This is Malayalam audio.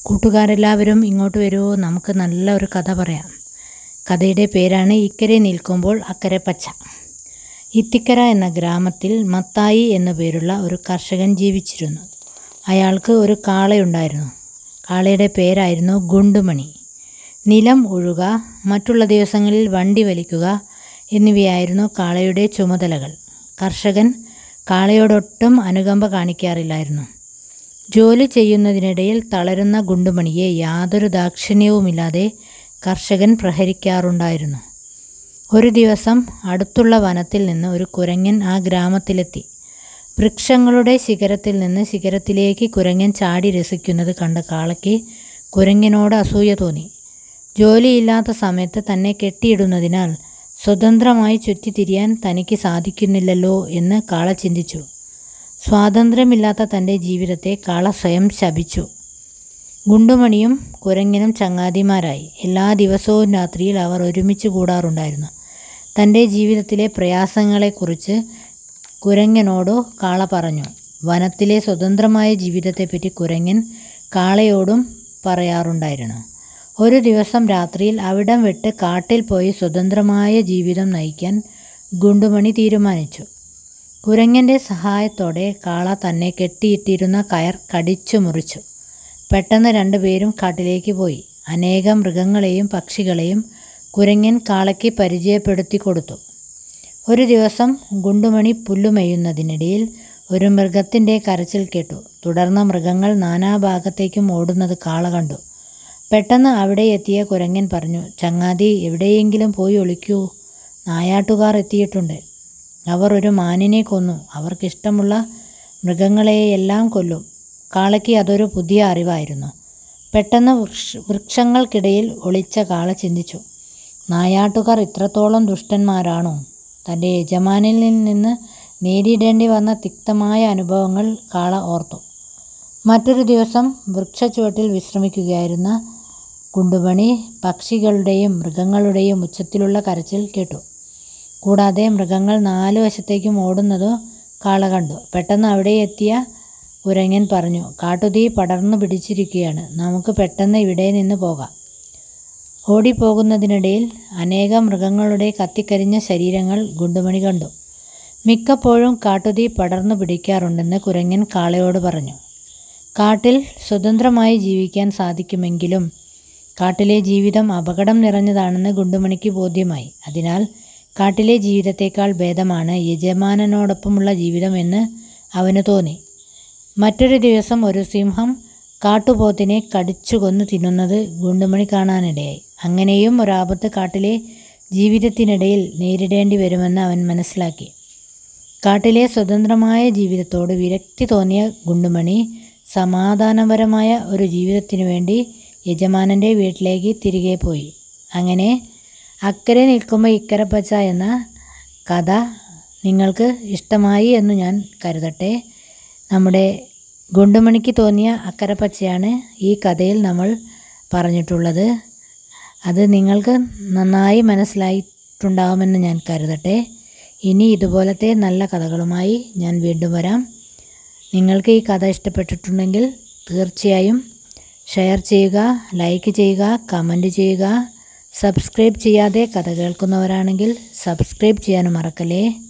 കൂട്ടുകാരെല്ലാവരും ഇങ്ങോട്ട് വരൂ നമുക്ക് നല്ല ഒരു കഥ പറയാം കഥയുടെ പേരാണ് ഇക്കരെ നിൽക്കുമ്പോൾ അക്കരെ പച്ച ഇത്തിക്കര എന്ന ഗ്രാമത്തിൽ മത്തായി എന്നു പേരുള്ള ഒരു കർഷകൻ ജീവിച്ചിരുന്നു അയാൾക്ക് ഒരു കാളയുണ്ടായിരുന്നു കാളയുടെ പേരായിരുന്നു ഗുണ്ടുമണി നിലം ഉഴുക മറ്റുള്ള ദിവസങ്ങളിൽ വണ്ടി വലിക്കുക എന്നിവയായിരുന്നു കാളയുടെ ചുമതലകൾ കർഷകൻ കാളയോടൊട്ടും അനുകമ്പ കാണിക്കാറില്ലായിരുന്നു ജോലി ചെയ്യുന്നതിനിടയിൽ തളരുന്ന ഗുണ്ടുമണിയെ യാതൊരു ദാക്ഷിണ്യവുമില്ലാതെ കർഷകൻ പ്രഹരിക്കാറുണ്ടായിരുന്നു ഒരു ദിവസം അടുത്തുള്ള വനത്തിൽ നിന്ന് ഒരു കുരങ്ങൻ ആ ഗ്രാമത്തിലെത്തി വൃക്ഷങ്ങളുടെ ശിഖരത്തിൽ നിന്ന് ശിഖരത്തിലേക്ക് കുരങ്ങൻ ചാടി രസിക്കുന്നത് കണ്ട കാളയ്ക്ക് കുരങ്ങനോട് അസൂയ തോന്നി ജോലിയില്ലാത്ത സമയത്ത് തന്നെ കെട്ടിയിടുന്നതിനാൽ സ്വതന്ത്രമായി ചുറ്റിത്തിരിയാൻ തനിക്ക് സാധിക്കുന്നില്ലല്ലോ എന്ന് കാള ചിന്തിച്ചു സ്വാതന്ത്ര്യമില്ലാത്ത തൻ്റെ ജീവിതത്തെ കാള സ്വയം ശപിച്ചു ഗുണ്ടുമണിയും കുരങ്ങനും ചങ്ങാതിമാരായി എല്ലാ ദിവസവും രാത്രിയിൽ അവർ ഒരുമിച്ച് കൂടാറുണ്ടായിരുന്നു തൻ്റെ ജീവിതത്തിലെ പ്രയാസങ്ങളെക്കുറിച്ച് കുരങ്ങനോട് കാള പറഞ്ഞു വനത്തിലെ സ്വതന്ത്രമായ ജീവിതത്തെപ്പറ്റി കുരങ്ങൻ കാളയോടും പറയാറുണ്ടായിരുന്നു ഒരു ദിവസം രാത്രിയിൽ അവിടം വിട്ട് കാട്ടിൽ പോയി സ്വതന്ത്രമായ ജീവിതം നയിക്കാൻ ഗുണ്ടുമണി തീരുമാനിച്ചു കുരങ്ങൻ്റെ സഹായത്തോടെ കാള തന്നെ കെട്ടിയിട്ടിരുന്ന കയർ കടിച്ചു മുറിച്ചു പെട്ടെന്ന് രണ്ടുപേരും കാട്ടിലേക്ക് പോയി അനേകം മൃഗങ്ങളെയും പക്ഷികളെയും കുരങ്ങൻ കാളയ്ക്ക് പരിചയപ്പെടുത്തി കൊടുത്തു ഒരു ദിവസം ഗുണ്ടുമണി പുല്ലുമെയ്യുന്നതിനിടയിൽ ഒരു മൃഗത്തിൻ്റെ കരച്ചിൽ കേട്ടു തുടർന്ന് മൃഗങ്ങൾ നാനാഭാഗത്തേക്കും ഓടുന്നത് കാള കണ്ടു പെട്ടെന്ന് അവിടെ എത്തിയ കുരങ്ങൻ പറഞ്ഞു ചങ്ങാതി എവിടെയെങ്കിലും പോയി ഒളിക്കൂ നായാട്ടുകാർ എത്തിയിട്ടുണ്ട് അവർ ഒരു മാനിനെ കൊന്നു അവർക്കിഷ്ടമുള്ള മൃഗങ്ങളെയെല്ലാം കൊല്ലും കാളയ്ക്ക് അതൊരു പുതിയ അറിവായിരുന്നു പെട്ടെന്ന് വൃക്ഷ വൃക്ഷങ്ങൾക്കിടയിൽ ഒളിച്ച കാള ചിന്തിച്ചു നായാട്ടുകാർ ഇത്രത്തോളം ദുഷ്ടന്മാരാണോ തൻ്റെ യജമാനിൽ നിന്ന് നേരിടേണ്ടി വന്ന തിക്തമായ അനുഭവങ്ങൾ കാള ഓർത്തു മറ്റൊരു ദിവസം വൃക്ഷച്ചുവട്ടിൽ വിശ്രമിക്കുകയായിരുന്ന കുണ്ടുമണി പക്ഷികളുടെയും മൃഗങ്ങളുടെയും ഉച്ചത്തിലുള്ള കരച്ചിൽ കേട്ടു കൂടാതെ മൃഗങ്ങൾ നാലു വശത്തേക്കും ഓടുന്നത് കാള കണ്ടു പെട്ടെന്ന് അവിടെ എത്തിയ കുരങ്ങൻ പറഞ്ഞു കാട്ടുതീ പടർന്നു പിടിച്ചിരിക്കുകയാണ് നമുക്ക് പെട്ടെന്ന് ഇവിടെ നിന്ന് പോകാം ഓടിപ്പോകുന്നതിനിടയിൽ അനേകം മൃഗങ്ങളുടെ കത്തിക്കരിഞ്ഞ ശരീരങ്ങൾ ഗുണ്ടുമണി കണ്ടു മിക്കപ്പോഴും കാട്ടുതീ പടർന്നു പിടിക്കാറുണ്ടെന്ന് കുരങ്ങൻ കാളയോട് പറഞ്ഞു കാട്ടിൽ സ്വതന്ത്രമായി ജീവിക്കാൻ സാധിക്കുമെങ്കിലും കാട്ടിലെ ജീവിതം അപകടം നിറഞ്ഞതാണെന്ന് ഗുണ്ടുമണിക്ക് ബോധ്യമായി അതിനാൽ കാട്ടിലെ ജീവിതത്തേക്കാൾ ഭേദമാണ് യജമാനനോടൊപ്പമുള്ള ജീവിതം എന്ന് അവന് തോന്നി മറ്റൊരു ദിവസം ഒരു സിംഹം കാട്ടുപോത്തിനെ കടിച്ചു കൊന്നു തിന്നുന്നത് ഗുണ്ടുമണി കാണാനിടയായി അങ്ങനെയും ഒരാപത്ത് കാട്ടിലെ ജീവിതത്തിനിടയിൽ നേരിടേണ്ടി വരുമെന്ന് അവൻ മനസ്സിലാക്കി കാട്ടിലെ സ്വതന്ത്രമായ ജീവിതത്തോട് വിരക്തി തോന്നിയ ഗുണ്ടുമണി സമാധാനപരമായ ഒരു ജീവിതത്തിനു വേണ്ടി യജമാനൻ്റെ വീട്ടിലേക്ക് തിരികെ പോയി അങ്ങനെ അക്കരെ നിൽക്കുമ്പോൾ ഇക്കരെ പച്ച എന്ന കഥ നിങ്ങൾക്ക് ഇഷ്ടമായി എന്ന് ഞാൻ കരുതട്ടെ നമ്മുടെ ഗുണ്ടുമണിക്ക് തോന്നിയ അക്കരെ പച്ചയാണ് ഈ കഥയിൽ നമ്മൾ പറഞ്ഞിട്ടുള്ളത് അത് നിങ്ങൾക്ക് നന്നായി മനസ്സിലായിട്ടുണ്ടാവുമെന്ന് ഞാൻ കരുതട്ടെ ഇനി ഇതുപോലത്തെ നല്ല കഥകളുമായി ഞാൻ വീണ്ടും വരാം നിങ്ങൾക്ക് ഈ കഥ ഇഷ്ടപ്പെട്ടിട്ടുണ്ടെങ്കിൽ തീർച്ചയായും ഷെയർ ചെയ്യുക ലൈക്ക് ചെയ്യുക കമൻറ്റ് ചെയ്യുക സബ്സ്ക്രൈബ് ചെയ്യാതെ കഥ കേൾക്കുന്നവരാണെങ്കിൽ സബ്സ്ക്രൈബ് ചെയ്യാനും മറക്കല്ലേ